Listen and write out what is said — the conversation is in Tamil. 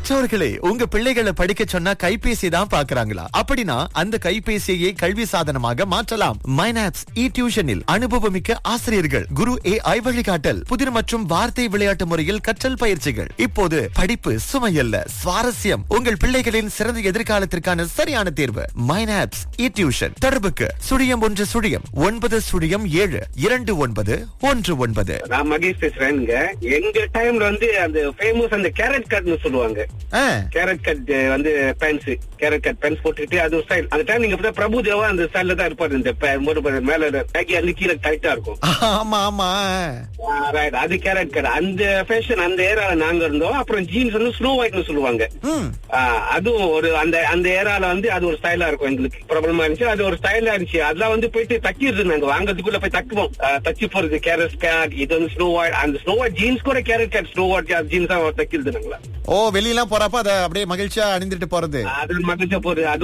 பெற்றோர்களே உங்க பிள்ளைகளை படிக்க சொன்னா கைபேசி தான் பாக்குறாங்களா அப்படின்னா அந்த கைபேசியை கல்வி சாதனமாக மாற்றலாம் மைனாப்ஸ் இ டியூஷனில் அனுபவமிக்க ஆசிரியர்கள் குரு ஏ ஐ வழிகாட்டல் புதிர் மற்றும் வார்த்தை விளையாட்டு முறையில் கற்றல் பயிற்சிகள் இப்போது படிப்பு சுமையல்ல சுவாரஸ்யம் உங்கள் பிள்ளைகளின் சிறந்த எதிர்காலத்திற்கான சரியான தேர்வு மைனாப்ஸ் இ டியூஷன் தொடர்புக்கு சுழியம் ஒன்று சுழியம் ஒன்பது சுழியம் ஏழு இரண்டு ஒன்பது ஒன்று ஒன்பது நான் மகேஷ் பேசுறேன் எங்க டைம்ல வந்து அந்த ஃபேமஸ் அந்த கேரட் கட்னு சொல்லுவாங்க ஆ, கேரட் கட் வந்து பேண்ட்ஸ் கேரட் கட் பேண்ட்ஸ் போட்டுட்டு அது ஒரு ஸ்டைல் அந்த டைம் நீங்க பார்த்தா பிரபு தேவா அந்த ஸ்டைல்ல தான் இருப்பாரு இந்த பே- மூணு பேர் மேல பேக்கி வந்து கீழே டைட்டா இருக்கும் ஆமா ஆமா ஆ, right. அது கேரட் கட் அந்த ஃபேஷன் அந்த ஏரால நாங்க இருந்தோம் அப்புறம் ஜீன்ஸ் வந்து ஸ்னோ ஒயிட்னு சொல்லுவாங்க ம் ஆ, அதுவும் ஒரு அந்த அந்த ஏரால வந்து அது ஒரு ஸ்டைலா இருக்கும் எங்களுக்கு பிரபலமா இருந்துச்சு அது ஒரு ஸ்டைலா இருந்துச்சு அதெல்லாம் வந்து போயிட்டு தக்கிடுது நாங்க வாங்குறதுக்குள்ள போய் தக்குவோம் ஆ, தச்சு போறது கேரட் கேட் இது வந்து ஸ்னோ ஒயிட் அந்த ஸ்னோ ஒயிட் ஜீன்ஸ் கூட carrot cut snow white jeans தான் தக்கிடுது நாங்களா ஓ வெளியெல்லாம் போறப்ப அத அப்படியே மகிழ்ச்சியா அணிந்துட்டு போறது அது மகிழ்ச்சியா போறது அது